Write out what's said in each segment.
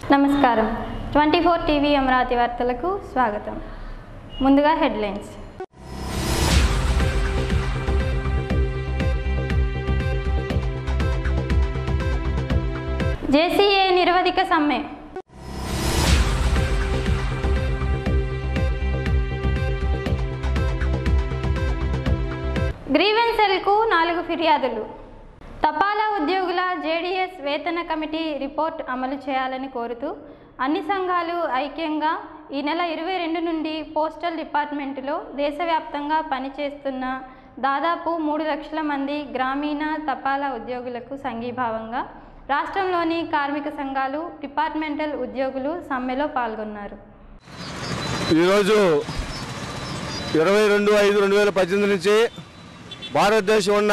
నమస్కారం twenty four TV Amaravati వార్తలకు స్వాగతం ముందుగా హెడ్లైన్స్ జేసీఏ నిరవధిక సమ్మె గ్రీవెన్స్ సెల్కు నాలుగు ఫిర్యాదులు తపాలా ఉద్యోగుల జేడీఎస్ వేతన కమిటీ రిపోర్ట్ అమలు చేయాలని కోరుతూ అన్ని సంఘాలు ఐక్యంగా ఈ నెల ఇరవై రెండు నుండి పోస్టల్ డిపార్ట్మెంటులో దేశవ్యాప్తంగా పనిచేస్తున్న దాదాపు మూడు లక్షల మంది గ్రామీణ తపాలా ఉద్యోగులకు సంఘీభావంగా రాష్ట్రంలోని కార్మిక సంఘాలు డిపార్ట్మెంటల్ ఉద్యోగులు సమ్మెలో పాల్గొన్నారు ఈరోజు ఇరవై రెండు ఐదు రెండు వేల పద్దెనిమిది నుంచి భారతదేశం ఉన్న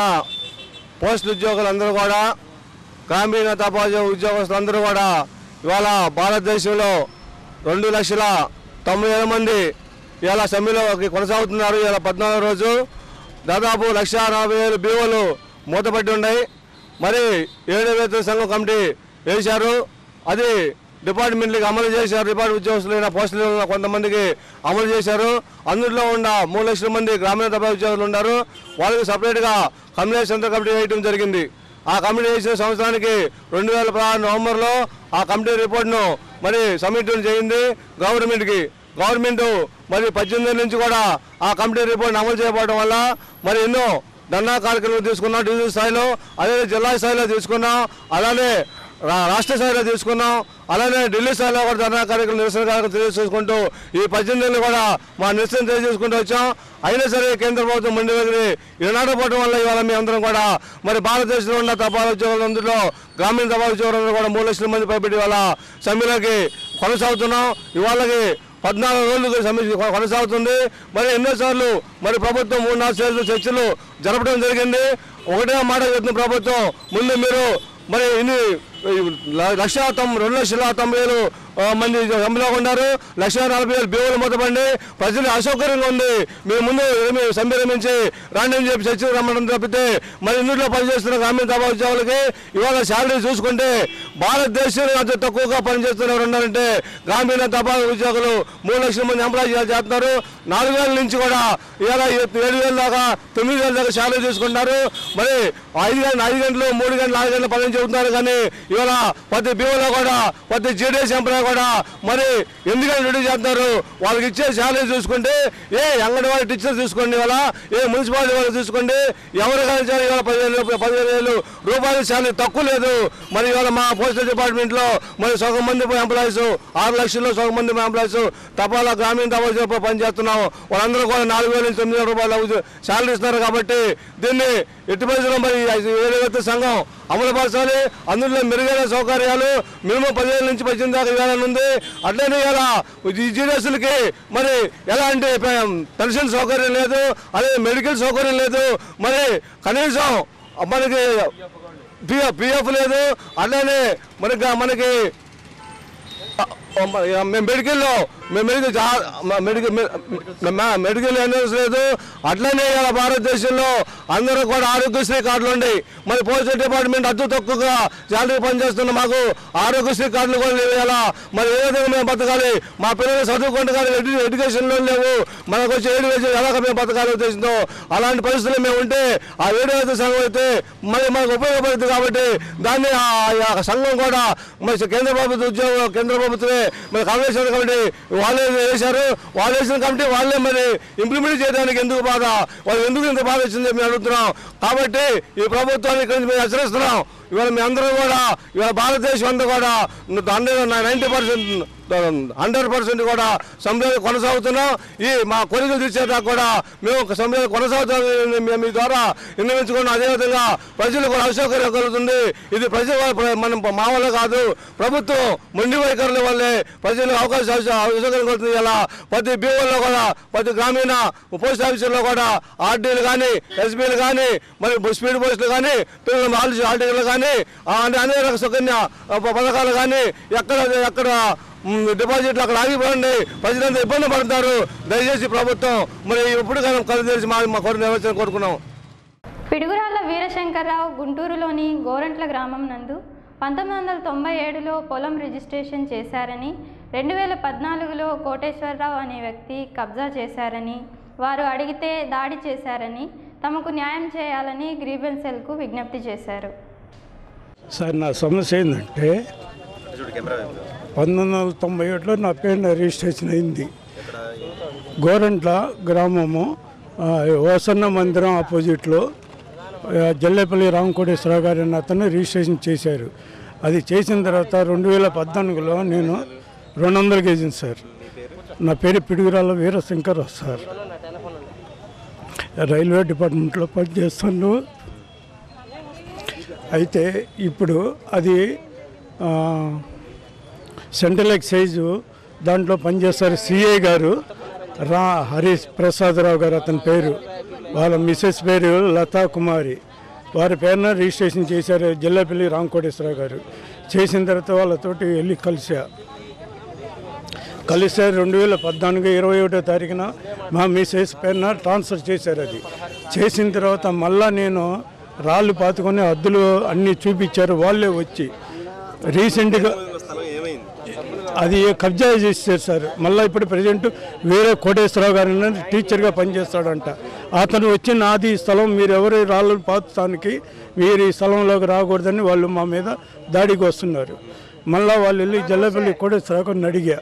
పోస్ట్ ఉద్యోగులందరూ కూడా గ్రామీణ తపాలా ఉద్యోగస్తులందరూ కూడా ఇవాళ భారతదేశంలో రెండు లక్షల తొంభై వేల మంది ఇవాళ సమ్మెలో కొనసాగుతున్నారు ఇవాళ పద్నాలుగు రోజు దాదాపు లక్ష నలభై వేలు బీఓలు మూతపట్టి ఉన్నాయి మరి ఏడు వేతన సంఘం కమిటీ వేశారు అది డిపార్ట్మెంట్లకి అమలు చేశారు డిపార్ట్మెంట్ ఉద్యోగస్తులైన పోస్టులు ఉన్న కొంతమందికి అమలు చేశారు అందులో ఉన్న మూడు లక్షల మంది గ్రామీణ తపాలా ఉద్యోగులు ఉన్నారు వాళ్ళకి సపరేట్గా కమిటీ సెంటర్ కమిటీ వేయడం జరిగింది ఆ కమిటీ వేసిన సంవత్సరానికి రెండు వేల పదహారు నవంబర్లో ఆ కమిటీ రిపోర్ట్ను మరి సబ్మిట్ చేయింది గవర్నమెంట్కి గవర్నమెంట్ మరి పద్దెనిమిది నుంచి కూడా ఆ కమిటీ రిపోర్ట్ అమలు చేయకపోవడం వల్ల మరి ఎన్నో ధర్నా కార్యక్రమాలు తీసుకున్నాం డివిజన్ స్థాయిలో అదే జిల్లా స్థాయిలో తీసుకున్నాం అలానే రా- రాష్ట్ర స్థాయిలో తీసుకున్నాం అలానే ఢిల్లీ స్థాయిలో కూడా ధర్నా కార్యక్రమం నిరసన కార్యక్రమం తెలియజేసుకుంటూ ఈ పద్దెనిమిది ఏళ్ళు కూడా మా నిరసన తెలియజేసుకుంటూ వచ్చాం అయినా సరే కేంద్ర ప్రభుత్వం మండి దగ్గర ఈనాడపోవడం వల్ల ఇవాళ మీ అందరం కూడా మరి భారతదేశంలో ఉన్న తపాలా ఉద్యోగులందరిలో గ్రామీణ తపాలా ఉద్యోగులందరూ కూడా మూడు లక్షల మంది పైబడి ఇవాళ సమ్మెలోకి కొనసాగుతున్నాం ఇవాళకి పద్నాలుగు రోజులు సమ్మె కొనసాగుతుంది మరి ఎన్నోసార్లు మరి ప్రభుత్వం మూడు నాలుగు సార్లు చర్చలు జరపడం జరిగింది ఒకటే మాట చెప్తుంది ప్రభుత్వం ముందు మీరు మరి ఇన్ని ఈ ల- లక్ష తొంభై రెండు లక్షల తొంభై వేలు ఆ, మంది సమ్మెలో ఉన్నారు లక్ష నలభై వేలు బీవులు మూతపండి ప్రజలు అసౌకర్యంగా ఉంది మీరు ముందు ఏమి సమ్మె రమించి రాండి అని చెప్పి చర్చలు రమ్మడం తప్పితే మరి ఇందులో పనిచేస్తున్న గ్రామీణ తపా ఉద్యోగులకి ఇవాళ శాలరీ చూసుకుంటే భారతదేశంలో అతి తక్కువగా పనిచేస్తున్న ఎవరు ఉన్నారంటే గ్రామీణ తపా ఉద్యోగులు మూడు లక్షల మంది ఎంప్లాయ్ చేస్తున్నారు నాలుగు వేల నుంచి కూడా ఇవాళ ఏడు వేల దాకా తొమ్మిది వేల దాకా శాలరీ తీసుకుంటున్నారు మరి ఐదు గంటలు ఐదు గంటలు మూడు గంటలు నాలుగు గంటలు పని చెబుతున్నారు కానీ ఇవాళ ప్రతి బీఓలో కూడా ప్రతి జేడీఎస్ ఎంప్లాయ్ కూడా మరి ఎందుకని డ్యూటీ చేస్తున్నారు వాళ్ళకి ఇచ్చే శాలరీ చూసుకుంటే ఏ అంగన్వాడీ టీచర్ చూసుకోండి ఇవాళ ఏ మున్సిపాలిటీ వాళ్ళు చూసుకోండి ఎవరు కానీ సరే ఇవాళ పదివేలు పదివేలు వేలు రూపాయల శాలరీ తక్కువ లేదు మరి ఇవాళ మా పోస్టల్ డిపార్ట్మెంట్లో మరి సగం మంది ఎంప్లాయీస్ ఆరు లక్షల్లో సగం మంది ఎంప్లాయీస్ తపాలా గ్రామీణ తపాలా పనిచేస్తున్నాం వాళ్ళందరూ కూడా నాలుగు వేల నుంచి తొమ్మిది వేల రూపాయలు శాలరీ ఇస్తున్నారు కాబట్టి దీన్ని ఎట్టి పరిస్థితుల్లో మరి ఏదైతే సంఘం అమలు పరచాలి అందులో మెరుగైన సౌకర్యాలు మినిమం పదివేల నుంచి పద్దెనిమిది దాకా ఇవ్వాలని ఉంది అట్లనే ఇలా ఈ జీడిఎస్లకి మరి ఎలాంటి పె- పెన్షన్ సౌకర్యం లేదు అదే మెడికల్ సౌకర్యం లేదు మరి కనీసం మనకి పిఎఫ్ పిఎఫ్ లేదు అట్లనే మనకి మనకి మేము మెడికల్లో మేము మెడికల్ జా- మ- మెడికల్ మె- మెడికల్ ఎన్ఎస్ లేదు అట్లనే ఇలా భారతదేశంలో అందరూ కూడా ఆరోగ్యశ్రీ కార్డులు ఉన్నాయి మరి పోస్టల్ డిపార్ట్మెంట్ అతి తక్కువగా శాలరీ పనిచేస్తున్న మాకు ఆరోగ్యశ్రీ కార్డులు కూడా లేవు ఇలా మరి ఏ విధంగా మేము బతకాలి మా పిల్లలు చదువుకుంటే కానీ ఎడ్యు ఎడ్యుకేషన్ లోన్ లేవు మనకు వచ్చి ఏడు వేసి ఎలాగ మేము బతకాలి ఉద్దేశంతో అలాంటి పరిస్థితులు మేము ఉంటే ఆ ఏడు వేల సంఘం అయితే మరి మనకు ఉపయోగపడుతుంది కాబట్టి దాన్ని ఆ- ఆ సంఘం కూడా మరి కేంద్ర ప్రభుత్వ ఉద్యోగం కేంద్ర ప్రభుత్వమే మరి కమిషన్ కమిటీ వాళ్ళే వేశారు వాళ్ళు వేసిన కమిటీ వాళ్ళే మరి ఇంప్లిమెంట్ చేయడానికి ఎందుకు బాధ వాళ్ళు ఎందుకు ఇంత బాధ వచ్చింది మేము అడుగుతున్నాం కాబట్టి ఈ ప్రభుత్వాన్ని ఇక్కడి నుంచి మేము హెచ్చరిస్తున్నాం ఇవాళ మీ అందరూ కూడా ఇవాళ భారతదేశం అంతా కూడా hundred ninety percent hundred percent కూడా సమ్మె కొనసాగుతున్నాం ఈ మా కోరికలు తీర్చేదాకా కూడా మేము ఒక సమ్మె కొనసాగుతాం మేము మీ ద్వారా విన్నవించుకున్నాం అదేవిధంగా ప్రజలు కూడా అసౌకర్యం కలుగుతుంది ఇది ప్రజల వల్ల- మనం మా వల్ల కాదు ప్రభుత్వం మొండి వైఖరుల వల్లే ప్రజలు అవకాశం అసౌకర్యం కలుగుతుంది ఇలా ప్రతి బీఓలో కూడా ప్రతి గ్రామీణ పోస్ట్ ఆఫీసుల్లో కూడా ఆర్డీలు కానీ ఎస్బీలు కానీ మరి స్పీడ్ పోస్టులు కానీ పిల్లల హాల్ హాల్టింగ్లు కానీ ఆ, అంటే అనేక సుకన్య ఆ, పథకాలు కానీ ఎక్కడ ఎక్కడ మ్, డిపాజిట్లు అక్కడ ఆగిపోండి ప్రజలంతా ఇబ్బంది పడతారు దయచేసి ప్రభుత్వం మరి ఎప్పుడు కానీ కలు తెలిసి మా మా కోరిన నిర్వచన కోరుకున్నాం పిడుగురాళ్ల వీరశంకర్రావు గుంటూరులోని గోరంట్ల గ్రామం నందు పంతొమ్మిది వందల తొంభై ఏడులో పొలం రిజిస్ట్రేషన్ చేశారని రెండు వేల పద్నాలుగులో కోటేశ్వరరావు అనే వ్యక్తి కబ్జా చేశారని వారు అడిగితే దాడి చేశారని తమకు న్యాయం చేయాలని గ్రీవెన్స్ సెల్కు విజ్ఞప్తి చేశారు సార్ నా సమస్య ఏంటంటే పంతొమ్మిది వందల తొంభై ఏడులో నా పేరు రిజిస్ట్రేషన్ అయింది గోరంట్ల గ్రామము ఆ, వసన్న మందిరం ఆపోజిట్లో ఆ, జల్లేపల్లి రామకోటేశ్వరరావు గారి అన్న అతను రిజిస్ట్రేషన్ చేశారు అది చేసిన తర్వాత రెండు వేల పద్నాలుగులో నేను రెండు వందల కేజీని సార్ నా పేరు పిడుగురాల వీరశంకర్ సార్ రైల్వే డిపార్ట్మెంట్లో పనిచేస్తాను అయితే ఇప్పుడు అది ఆ, సెంట్రల్ ఎక్సైజు దాంట్లో పనిచేస్తారు సిఐ గారు రా హరీష్ ప్రసాదరావు గారు అతని పేరు వాళ్ళ మిస్సెస్ పేరు లతా కుమారి వారి పేరున రిజిస్ట్రేషన్ చేశారు జిల్లాపల్లి రామకోటేశ్వరరావు గారు చేసిన తర్వాత వాళ్ళతోటి వెళ్ళి కలిసా కలిస్తే రెండు వేల పద్నాలుగు ఇరవై ఒకటో తారీఖున మా మిసెస్ పేరున ట్రాన్స్ఫర్ చేశారు అది చేసిన తర్వాత మళ్ళా నేను రాళ్ళు పాతుకొని అద్దులు అన్నీ చూపించారు వాళ్ళే వచ్చి రీసెంట్గా అది కబ్జా చేశారు సార్ మళ్ళీ ఇప్పుడు ప్రజెంట్ వేరే కోటేశ్వరరావు గారి టీచర్గా పనిచేస్తాడంట అతను వచ్చి నాది ఈ స్థలం మీరు ఎవరు రాళ్ళు పాతుతానికి మీరు ఈ స్థలంలోకి రాకూడదని వాళ్ళు మా మీద దాడికి వస్తున్నారు మళ్ళీ వాళ్ళు వెళ్ళి జల్లపల్లి కోటేశ్వరరావు గారిని అడిగా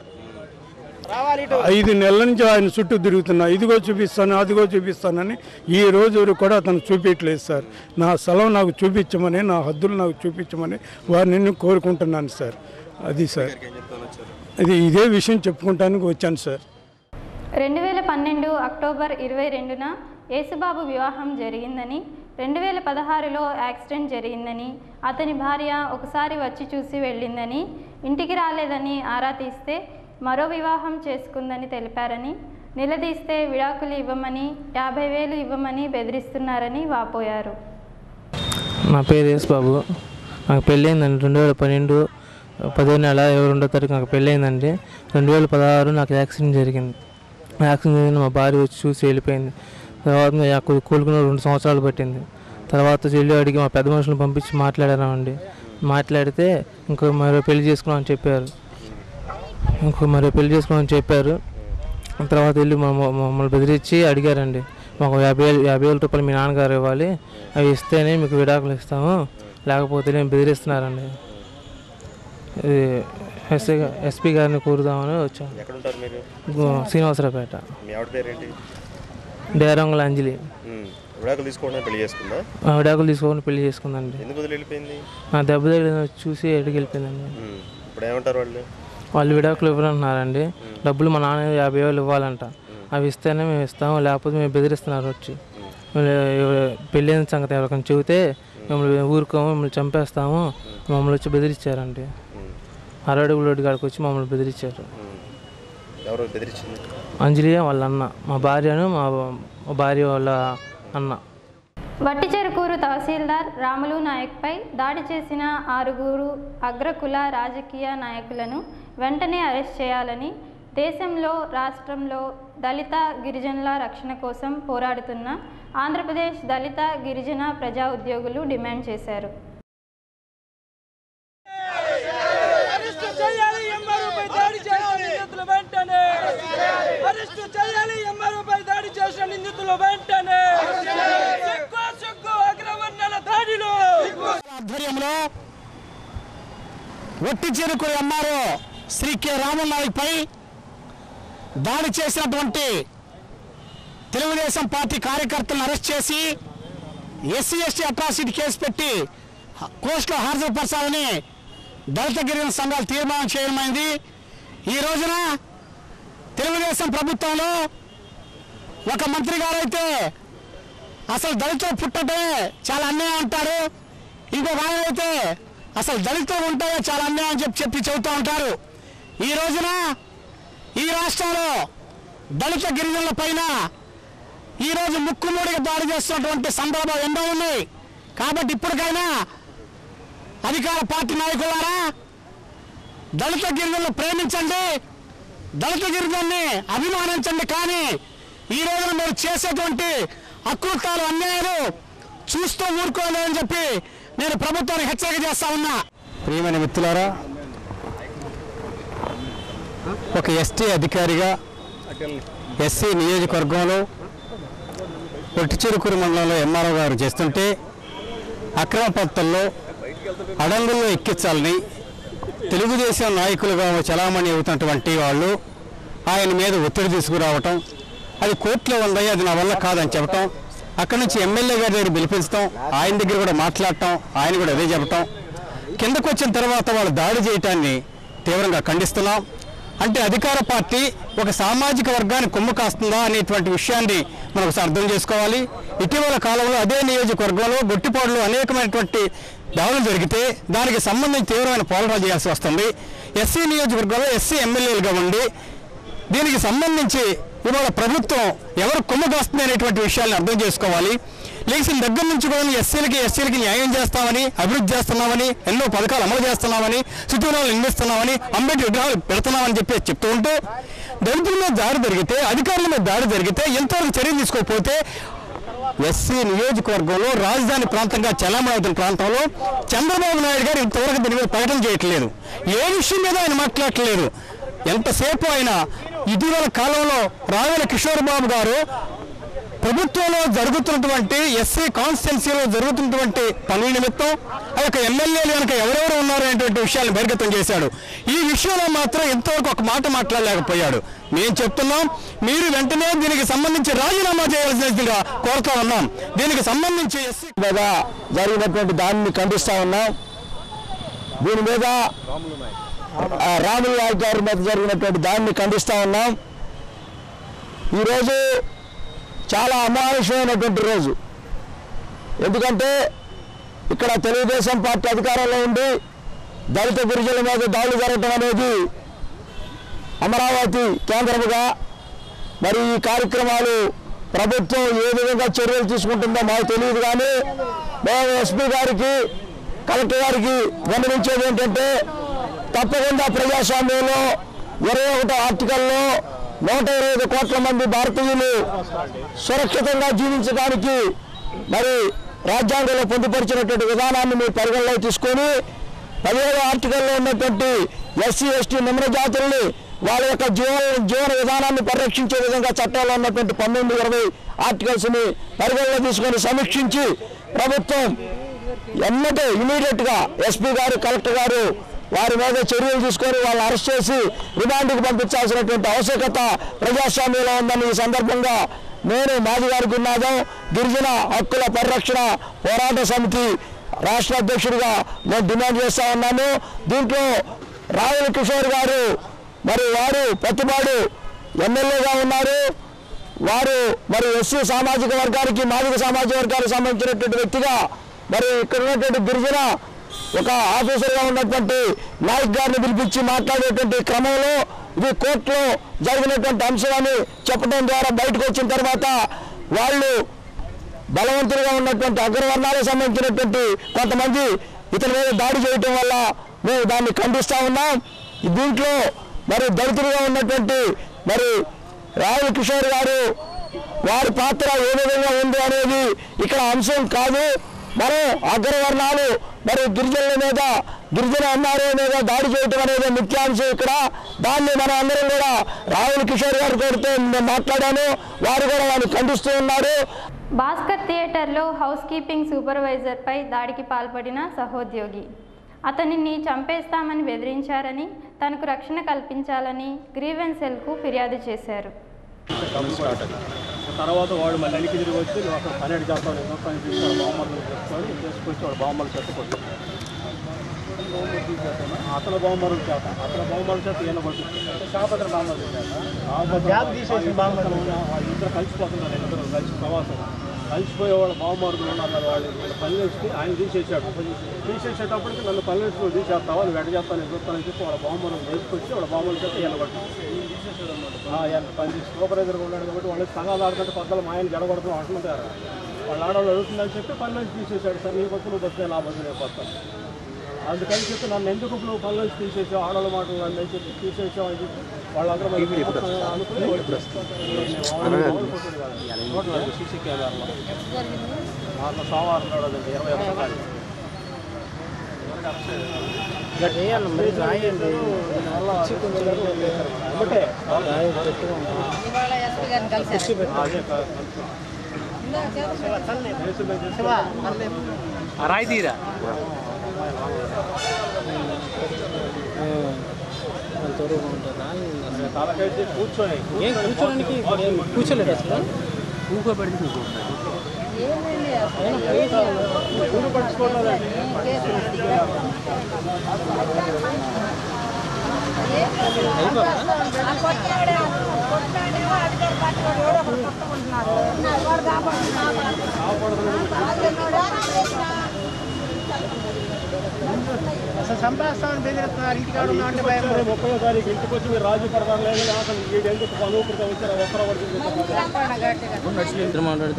ఐదు నెలల నుంచి ఆయన చుట్టూ తిరుగుతున్నా ఇదిగో చూపిస్తాను అదిగో చూపిస్తానని ఈ రోజు వరకు కూడా అతను చూపించలేదు సార్ నా స్థలం నాకు చూపించమని నా హద్దులు నాకు చూపించమని వారిని నేను కోరుకుంటున్నాను సార్ అది సార్ ఇది ఇదే విషయం చెప్పుకుంటానికి వచ్చాను సార్ రెండు వేల పన్నెండు అక్టోబర్ ఇరవై రెండున యేసుబాబు వివాహం జరిగిందని రెండు వేల పదహారులో యాక్సిడెంట్ జరిగిందని అతని భార్య ఒకసారి వచ్చి చూసి వెళ్ళిందని ఇంటికి రాలేదని ఆరా తీస్తే మరో వివాహం చేసుకుందని తెలిపారని నిలదీస్తే విడాకులు ఇవ్వమని యాభై వేలు ఇవ్వమని బెదిరిస్తున్నారని వాపోయారు నా పేరు యేసు బాబు నాకు పెళ్ళయిందండి రెండు వేల పన్నెండు పదో నెల ఇరవై రెండో తారీఖు నాకు పెళ్ళయిందండి రెండు వేల పదహారు నాకు యాక్సిడెంట్ జరిగింది యాక్సిడెంట్ జరిగింది మా భార్య వచ్చి చూసి వెళ్ళిపోయింది తర్వాత నాకు కోలుకున్న రెండు సంవత్సరాలు పట్టింది తర్వాత చెల్లి అడిగి మా పెద్ద మనుషులను పంపించి మాట్లాడారండి మాట్లాడితే ఇంకో మరో పెళ్లి చేసుకున్నామని చెప్పారు ఇంకో మరో పెళ్లి చేసుకున్నామని చెప్పారు తర్వాత వెళ్ళి మమ్మ- మమ్మల్ని బెదిరించి అడిగారండి మాకు యాభై వేలు యాభై వేల రూపాయలు మీ నాన్నగారు ఇవ్వాలి అవి ఇస్తేనే మీకు విడాకులు ఇస్తాము లేకపోతే నేను బెదిరిస్తున్నారండి ఇది ఎస్ఐ గా- ఎస్పీ గారిని కోరుదామని వచ్చాను ఎక్కడుంటారు మీరు గు- శ్రీనివాసరావుపేట మీ ఆవిడ పేరేంటి డేరంగుల అంజలి ఉమ్. విడాకులు తీసుకోవడం పెళ్లి చేసుకుందా ఆ విడాకులు తీసుకొని పెళ్లి చేసుకుందండి ఎందుకు వదిలి వెళ్ళిపోయింది నా దెబ్బ తగిలిన చూసి ఎడికి వెళ్ళిపోయిందండి ఉమ్. ఇప్పుడు ఏమంటారు వాళ్ళు వాళ్ళు విడాకులు ఇవ్వరంటున్నారండి డబ్బులు మా నాన్న యాభై వేలు ఇవ్వాలంట అవి ఇస్తేనే మేము ఇస్తాము లేకపోతే మేము బెదిరిస్తున్నారు వచ్చి పెళ్ళి అయిన సంగతి ఎవరికైనా చెబితే మిమ్మల్ని ఊరుకోము మిమ్మల్ని చంపేస్తాము మమ్మల్ని వచ్చి బెదిరించారండి ఉమ్. అరడుగుల రోడ్డు కాడికి వచ్చి మమ్మల్ని బెదిరించారు ఉమ్. ఎవరు బెదిరించింది అంజలి వాళ్ళ అన్న మా భార్యను మా మా భార్య వాళ్ళ అన్న వట్టిచెరుకూరు తహసీల్దార్ రాములు నాయక్పై దాడి చేసిన ఆరుగురు అగ్రకుల రాజకీయ నాయకులను వెంటనే అరెస్ట్ చేయాలని దేశంలో రాష్ట్రంలో దళిత గిరిజనుల రక్షణ కోసం పోరాడుతున్న ఆంధ్రప్రదేశ్ దళిత గిరిజన ప్రజా ఉద్యోగులు డిమాండ్ చేశారు అరెస్టు చేయాలి ఎంఆర్ఓపై దాడి చేసిన నిందితులు వెంటనే అరెస్టు చేయాలి ఎంఆర్ఓపై దాడి చేసిన నిందితులు వెంటనే సిగ్గు సిగ్గు అగ్రవర్ణాల దాడిలో ఆధ్వర్యంలో ఒట్టి చెరుకు ఎంఆర్ఓ శ్రీ కె రామనాయక్పై దాడి చేసినటువంటి తెలుగుదేశం పార్టీ కార్యకర్తలను అరెస్ట్ చేసి ఎస్సీ ఎస్టీ అట్రాసిటీ కేసు పెట్టి కోర్టులో హాజరుపరచాలని దళిత గిరిజన సంఘాలు తీర్మానం చేయడమైంది ఈ రోజున తెలుగుదేశం ప్రభుత్వంలో ఒక మంత్రి గారైతే అసలు దళితులు పుట్టడమే చాలా అన్యాయం అంటారు ఇంకొక ఆయన అయితే అసలు దళితులు ఉంటాయో చాలా అన్యాయం అని చెప్పి చెప్పి చెబుతూ ఉంటారు ఈ రోజున ఈ రాష్ట్రంలో దళిత గిరిజనుల పైన ఈరోజు ముక్కుమూడిగా దాడి చేస్తున్నటువంటి సందర్భాలు ఎన్నో ఉన్నాయి కాబట్టి ఇప్పటికైనా అధికార పార్టీ నాయకులారా దళిత గిరిజనులు ప్రేమించండి దళిత గిరిజనుల్ని అభిమానించండి కానీ ఈ రోజున మీరు చేసేటువంటి అకృతాలు అన్యాయాలు చూస్తూ ఊరుకోలేదని చెప్పి నేను ప్రభుత్వానికి హెచ్చరిక చేస్తా ఉన్నా ప్రియమైన మిత్రులారా ఒక ఎస్టీ అధికారిగా ఎస్సీ నియోజకవర్గంలో పొట్టిచెరుకూరు మండలంలో ఎంఆర్ఓ గారు చేస్తుంటే అక్రమ పద్ధతుల్లో అడంగుల్లో ఎక్కించాలని తెలుగుదేశం నాయకులుగా చలామణి అవుతున్నటువంటి వాళ్ళు ఆయన మీద ఒత్తిడి తీసుకురావటం అది కోర్టులో ఉంది అది నా వల్ల కాదని చెప్పటం అక్కడి నుంచి ఎమ్మెల్యే గారి దగ్గర పిలిపించడం ఆయన దగ్గర కూడా మాట్లాడటం ఆయన కూడా అదే చెప్పటం కిందకు వచ్చిన తర్వాత వాళ్ళు దాడి చేయటాన్ని తీవ్రంగా ఖండిస్తున్నాం అంటే అధికార పార్టీ ఒక సామాజిక వర్గాన్ని కొమ్ము కాస్తుందా అనేటువంటి విషయాన్ని మనం ఒకసారి అర్థం చేసుకోవాలి ఇటీవల కాలంలో అదే నియోజకవర్గంలో గొట్టిపాడులో అనేకమైనటువంటి దాడులు జరిగితే దానికి సంబంధించి తీవ్రమైన పోరాటాలు చేయాల్సి వస్తుంది ఎస్సీ నియోజకవర్గంలో ఎస్సీ ఎమ్మెల్యేలుగా ఉండి దీనికి సంబంధించి ఇవాళ ప్రభుత్వం ఎవరు కొమ్ము కాస్తుంది అనేటువంటి విషయాలను అర్థం చేసుకోవాలి లేచిన దగ్గర నుంచి కూడా ఎస్సీలకి ఎస్సీలకి న్యాయం చేస్తామని అభివృద్ధి చేస్తున్నామని ఎన్నో పథకాలు అమలు చేస్తున్నామని శుద్ధురాలు నిర్మిస్తున్నామని అంబేద్కర్ విగ్రహాలు పెడుతున్నామని చెప్పి చెప్తూ ఉంటూ దళితుల మీద దాడి జరిగితే అధికారుల మీద దాడి జరిగితే ఎంతవరకు చర్యలు తీసుకోకపోతే ఎస్సీ నియోజకవర్గంలో రాజధాని ప్రాంతంగా చలామణి అవుతున్న ప్రాంతంలో చంద్రబాబు నాయుడు గారు ఇంతవరకు దీని మీద ప్రకటన చేయట్లేదు ఏ విషయం మీద ఆయన మాట్లాడట్లేదు ఎంతసేపు ఆయన ఇటీవల కాలంలో రావుల కిషోర్ బాబు గారు ప్రభుత్వంలో జరుగుతున్నటువంటి ఎస్సీ కాన్స్టిట్యున్సీలో జరుగుతున్నటువంటి పనుల నిమిత్తం ఆ యొక్క ఎమ్మెల్యేలు కనుక ఎవరెవరు ఉన్నారు అనేటువంటి విషయాలను బహిర్గతం చేశాడు ఈ విషయంలో మాత్రం ఎంతవరకు ఒక మాట మాట్లాడలేకపోయాడు మేము చెప్తున్నాం మీరు వెంటనే దీనికి సంబంధించి రాజీనామా చేయాల్సిందిగా కోరుతా ఉన్నాం దీనికి సంబంధించి ఎస్సీ మీద జరిగినటువంటి దానిని ఖండిస్తా ఉన్నాం దీని మీద ఆ, రాములు నాయక్ గారి మీద జరిగినటువంటి దాన్ని ఖండిస్తా ఉన్నాం ఈరోజు చాలా అమానుషమైనటువంటి రోజు ఎందుకంటే ఇక్కడ తెలుగుదేశం పార్టీ అధికారంలో ఉండి దళిత గిరిజనుల మీద దాడులు జరగటం అనేది అమరావతి కేంద్రముగా మరి ఈ కార్యక్రమాలు ప్రభుత్వం ఏ విధంగా చర్యలు తీసుకుంటుందో మాకు తెలియదు కానీ మేము ఎస్పీ గారికి కలెక్టర్ గారికి గమనించేది ఏంటంటే తప్పకుండా ప్రజాస్వామ్యంలో ఇరవై ఒకటో ఆర్టికల్లో నూట ఇరవై ఐదు కోట్ల మంది భారతీయులు సురక్షితంగా జీవించడానికి మరి రాజ్యాంగంలో పొందుపరిచినటువంటి విధానాన్ని మీరు పరిగణలోకి తీసుకొని పదిహేడు ఆర్టికల్లో ఉన్నటువంటి ఎస్సీ ఎస్టీ నిమ్న జాతుల్ని వాళ్ళ యొక్క జీవన జీవన విధానాన్ని పరిరక్షించే విధంగా చట్టాల్లో ఉన్నటువంటి పన్నెండు ఇరవై ఆర్టికల్స్ని పరిగణలో తీసుకొని సమీక్షించి ప్రభుత్వం ఎమ్మటే ఇమీడియట్ గా ఎస్పీ గారు కలెక్టర్ గారు వారి మీద చర్యలు తీసుకొని వాళ్ళని అరెస్ట్ చేసి రిమాండ్కి పంపించాల్సినటువంటి ఆవశ్యకత ప్రజాస్వామ్యంలో ఉందని ఈ సందర్భంగా నేను మాజీ గారి గున్నాదం గిరిజన హక్కుల పరిరక్షణ పోరాట సమితి రాష్ట్ర అధ్యక్షుడిగా నేను డిమాండ్ చేస్తా ఉన్నాను దీంట్లో రావుల కిషోర్ గారు మరి వారు ప్రతిపాడు ఎమ్మెల్యేగా ఉన్నారు వారు మరి ఎస్సీ సామాజిక వర్గానికి మాదిక సామాజిక వర్గానికి సంబంధించినటువంటి వ్యక్తిగా మరి ఇక్కడ ఉన్నటువంటి గిరిజన ఒక ఆఫీసర్గా ఉన్నటువంటి నాయక్ గారిని పిలిపించి మాట్లాడేటువంటి క్రమంలో ఇది కోర్టులో జరిగినటువంటి అంశాన్ని చెప్పడం ద్వారా బయటకు వచ్చిన తర్వాత వాళ్ళు బలవంతులుగా ఉన్నటువంటి అగ్రవర్ణాలకు సంబంధించినటువంటి కొంతమంది ఇతని మీద దాడి చేయటం వల్ల మేము దాన్ని ఖండిస్తా ఉన్నాం దీంట్లో మరి దళితులుగా ఉన్నటువంటి మరి రావుల కిషోర్ గారు వారి పాత్ర ఏ విధంగా ఉంది అనేది ఇక్కడ అంశం కాదు మనం అగ్రవర్ణాలు మరి గిరిజనుల మీద గిరిజన అన్నారే మీద దాడి చేయటం అనేది ముఖ్యాంశం ఇక్కడ దాన్ని మనం అందరం కూడా రావుల కిషోర్ గారు కోరితే నేను మాట్లాడాను వారు కూడా వారిని ఖండిస్తూ ఉన్నారు భాస్కర్ థియేటర్లో హౌస్ కీపింగ్ సూపర్వైజర్పై దాడికి పాల్పడిన సహోద్యోగి అతనిని చంపేస్తామని బెదిరించారని తనకు రక్షణ కల్పించాలని గ్రీవెన్స్ సెల్కు ఫిర్యాదు చేశారు తర్వాత వాడు మళ్ళీ వెనక్కి తిరిగి వచ్చి నువ్వు అక్కడ పని అడి చేస్తావు నేను పని తీసుకొని బామ్మలు చెప్పుకొని చేసుకొచ్చి వాడు బామ్మలు చేత కొట్టి అతను బామ్మలు చేత అతను బామ్మల చేత ఈయన కొట్టించారు శాపత్ర బామ్మలు చేత జాబ్ తీసేసి బామ్మలు ఇద్దరు కలిసిపోతున్నారు ఇద్దరు కలిసి ప్రవాసం కలిసిపోయే వాళ్ళు బావమార్గులు ఉన్నారు వాళ్ళు వీళ్ళ పని వేసి ఆయన తీసేసాడు తీసేసేటప్పటికి నన్ను పని వేసి నువ్వు తీసేస్తావా నువ్వు ఎడ చేస్తాను నేను చూస్తానని చెప్పి వాళ్ళ బావమార్గులు వేసుకొచ్చి వాళ్ళ బావమార్గుల చేత ఈయన కొట్టించారు ఎంత పని సూపర్వైజర్గా ఉన్నాడు కాబట్టి వాళ్ళు సంఘాలు ఆడుతుంటే పక్కన మా ఆయన జడగొడుతున్నాం అంటున్నారు వాళ్ళు ఆడవాళ్ళు అడుగుతుందని చెప్పి పని నుంచి తీసేశాడు సార్ నీ బస్సు నువ్వు బస్సు నా బస్సు నేను పోతాను అందుకని చెప్పి నన్ను ఎందుకు నువ్వు పని నుంచి తీసేసావు ఆడవాళ్ళ మాటలు నన్ను అని చెప్పి తీసేసావు అని చెప్పి వాళ్ళందరూ మరి అనుకుని వాళ్ళు సీసీ కెమెరాలో వాళ్ళ సోమవారం నాడు అదండి ఇరవై ఒక్క తారీఖు రాయి తీరా తలకైతే కూర్చొని ఏం కూర్చోడానికి కూర్చోలేదు అసలు కూకోబెడితే కూర్చుంటాడు కూడు పట్టుకోవట్లేదండి అసలు సంపాదిస్తామని బెదిరిస్తున్నారు ఇంటికాడ ఉన్నా అంటే భయం ముప్పై తారీఖు ఇంటికి వచ్చి మీరు రాజు పడతారు లేదు అసలు వీడు ఎందుకు అనుకృతం వచ్చారు ఒక్కరు ఇద్దరు మాట్లాడితే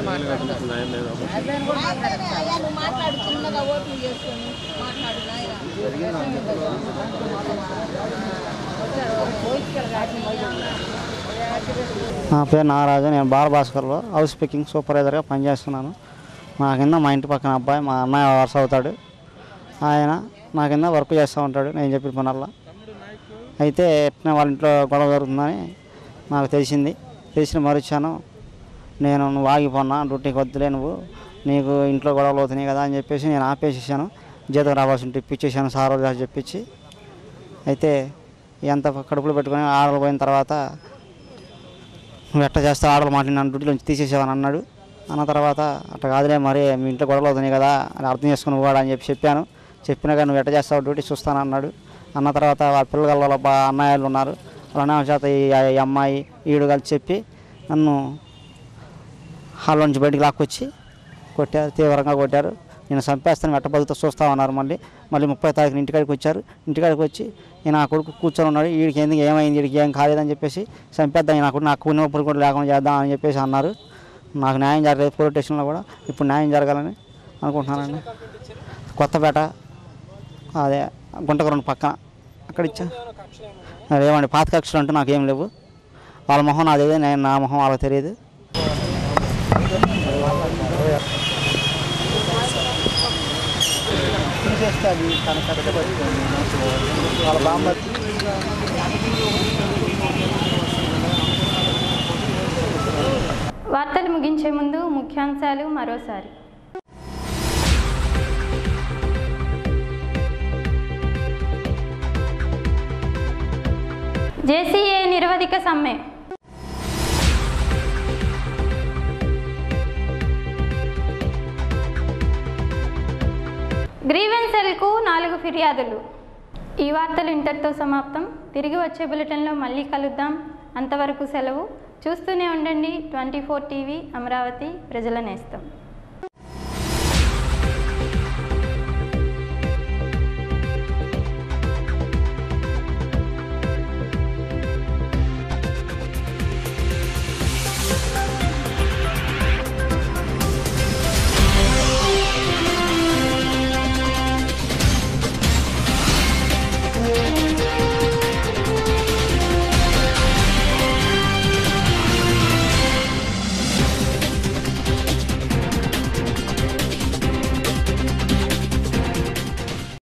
మాట్లాడు చిన్నగా ఓపెన్ చేసుకొని మాట్లాడు నా పేరు నాగరాజు నేను బాలభాస్కర్లో హౌస్ పికింగ్ సూపర్వైజర్గా పనిచేస్తున్నాను నా కింద మా ఇంటి పక్కన అబ్బాయి మా అన్నయ్య వరుస అవుతాడు ఆయన నా కింద వర్క్ చేస్తూ ఉంటాడు నేను చెప్పిన పనల్లా అయితే ఎట్లా వాళ్ళ ఇంట్లో గొడవ జరుగుతుందని నాకు తెలిసింది తెలిసిన మరిచాను నేను నువ్వు ఆగిపోన్నా డ్యూటీకి వద్దులే నువ్వు నీకు ఇంట్లో గొడవలు అవుతున్నాయి కదా అని చెప్పేసి నేను ఆపేసేసాను జీతం రావాల్సిన టిప్ ఇచ్చేసాను సార్ వాళ్ళు చెప్పించి అయితే ఎంత కడుపులో పెట్టుకొని ఆడలు పోయిన తర్వాత నువ్వు ఎట్లా చేస్తావు ఆడలు మాట నన్ను డ్యూటీలో నుంచి తీసేసావని అన్నాడు అన్న తర్వాత అట్లా కాదులే మరి మీ ఇంట్లో గొడవలు అవుతున్నాయి కదా అని అర్థం చేసుకుని కూడా అని చెప్పి చెప్పాను చెప్పినా కానీ నువ్వు ఎట్లా చేస్తావు డ్యూటీ చూస్తాను అన్నాడు అన్న తర్వాత వాళ్ళ పిల్లల వాళ్ళ బా అన్నయ్యలు ఉన్నారు వాళ్ళ అన్నయ్య చేత ఈ ఈ అమ్మాయి ఈడు కలిసి చెప్పి నన్ను హాల్లో నుంచి బయటికి లాక్కొచ్చి కొట్టారు తీవ్రంగా కొట్టారు నేను చంపేస్తాను వెట్ట బతుకుతో చూస్తామన్నారు మళ్ళీ మళ్ళీ ముప్పై తారీఖున ఇంటికాడికి వచ్చారు ఇంటికాడికి వచ్చి ఈ నా కొడుకు కూర్చొని ఉన్నాడు వీడికి ఎందుకు ఏమైంది వీడికి ఏం కాలేదని చెప్పేసి చంపేద్దాం ఈ నా కొడుకు నాకు కొన్ని ఒప్పుడు కూడా లేకుండా చేద్దాం అని చెప్పేసి అన్నారు నాకు న్యాయం జరగలేదు పోలీస్ స్టేషన్లో కూడా ఇప్పుడు న్యాయం జరగాలని అనుకుంటున్నానండి కొత్తపేట అదే గుంటకరెండు పక్కన అక్కడ ఇచ్చా ఏమండి పాత కక్షలు అంటూ నాకేం లేవు వాళ్ళ మొహం నాది తెలియదు నేను నా మొహం వాళ్ళకి తెలియదు తీసేస్తే అది తన కష్టపడుతుంది వాళ్ళ బామ్మ వార్తలు ముగించే ముందు ముఖ్యాంశాలు మరోసారి జేసీఏ నిరవధిక సమ్మె గ్రీవెన్సెల్కు నాలుగు ఫిర్యాదులు ఈ వార్తలు ఇంతటితో సమాప్తం తిరిగి వచ్చే బులెటిన్లో మళ్ళీ కలుద్దాం అంతవరకు సెలవు చూస్తూనే ఉండండి ట్వంటీ ఫోర్ టీవీ అమరావతి ప్రజల నేస్తం